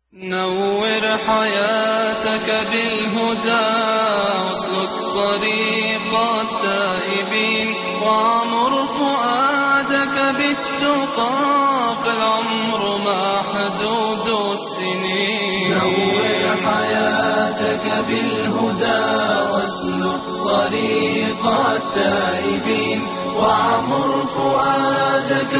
نور حياتك بالهدى واسلك طريق التائبين وعمر فؤادك بالتقى فالعمر محدود السنين نور حياتك بالهدى واسلك طريق التائبين وعمر فؤادك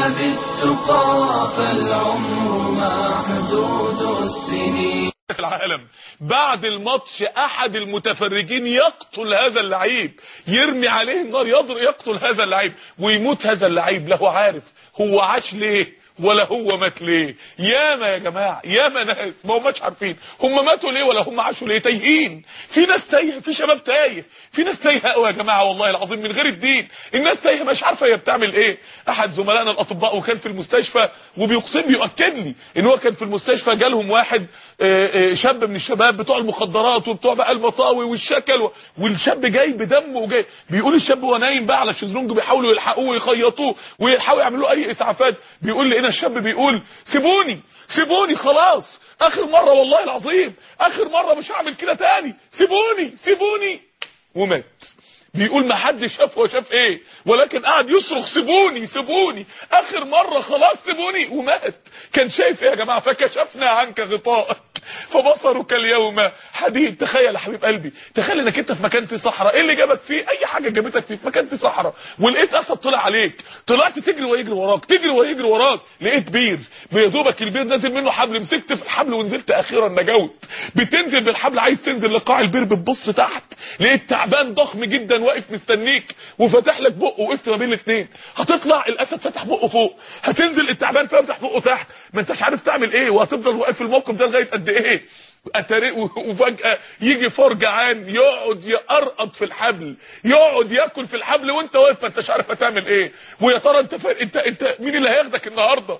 بالتقى فالعمر محدود السنين في العالم بعد الماتش احد المتفرجين يقتل هذا اللعيب يرمي عليه النار يضرب يقتل هذا اللعيب ويموت هذا اللعيب لا هو عارف هو عاش ليه ولا هو مات ليه ياما يا جماعه ياما ناس ما هماش عارفين هم ماتوا ليه ولا هم عاشوا ليه تايهين في ناس تايهه في شباب تايه في ناس تايهه قوي يا جماعه والله العظيم من غير الدين الناس تايهه مش عارفه هي بتعمل ايه احد زملائنا الاطباء وكان في المستشفى وبيقسم بيؤكد لي ان هو كان في المستشفى جالهم واحد آه، آه، شاب من الشباب بتوع المخدرات وبتوع بقى المطاوي والشكل و- والشاب جاي بدمه وجاي بيقول الشاب وهو نايم بقى على الشезлونج بيحاولوا يلحقوه ويخيطوه ويحاولوا يعملوا له اي اسعافات بيقول لي هنا الشاب بيقول سيبوني سيبوني خلاص اخر مره والله العظيم اخر مره مش هعمل كده تاني سيبوني سيبوني ومات بيقول ما حدش شاف هو شاف ايه ولكن قعد يصرخ سيبوني سيبوني اخر مره خلاص سيبوني ومات كان شايف ايه يا جماعه فكشفنا عنك غطاءك فبصرك اليوم حديد تخيل يا حبيب قلبي تخيل انك انت في مكان فيه صحراء ايه اللي جابك فيه اي حاجه جابتك فيه في مكان فيه صحراء ولقيت اسد طلع عليك طلعت تجري ويجري وراك تجري ويجري وراك لقيت بير بيدوبك البير نازل منه حبل مسكت في الحبل ونزلت اخيرا نجوت بتنزل بالحبل عايز تنزل لقاع البير بتبص تحت لقيت تعبان ضخم جدا واقف مستنيك وفتح لك بقه وقفت ما بين الاثنين هتطلع الاسد فتح بقه فوق هتنزل التعبان فتح بقه تحت ما انتش عارف تعمل ايه وهتفضل واقف في الموقف ده لغايه قد ايه أتاري وفجأة يجي فار جعان يقعد يقرقط في الحبل يقعد ياكل في الحبل وانت واقف ما انتش عارف هتعمل ايه ويا ترى انت فا... انت انت مين اللي هياخدك النهارده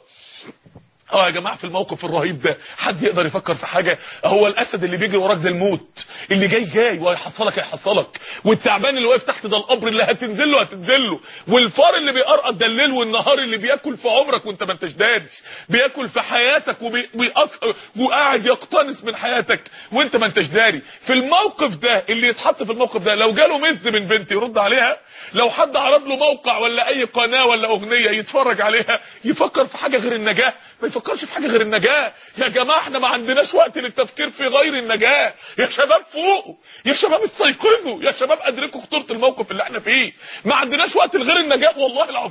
اه يا جماعه في الموقف الرهيب ده حد يقدر يفكر في حاجه هو الاسد اللي بيجري وراك ده الموت اللي جاي جاي وهيحصلك هيحصلك والتعبان اللي واقف تحت ده القبر اللي هتنزل له هتنزل له والفار اللي بيقرقط ده الليل والنهار اللي بياكل في عمرك وانت ما انتش داري بياكل في حياتك وبيأثر وقاعد يقتنص من حياتك وانت ما انتش داري في الموقف ده اللي يتحط في الموقف ده لو جاله مزد من بنت يرد عليها لو حد عرض له موقع ولا اي قناه ولا اغنيه يتفرج عليها يفكر في حاجه غير النجاه ما يفكرش في حاجه غير النجاه يا جماعه احنا ما عندناش وقت للتفكير في غير النجاه يا شباب فوقوا يا شباب استيقظوا يا شباب ادركوا خطوره الموقف اللي احنا فيه ما عندناش وقت لغير النجاه والله العظيم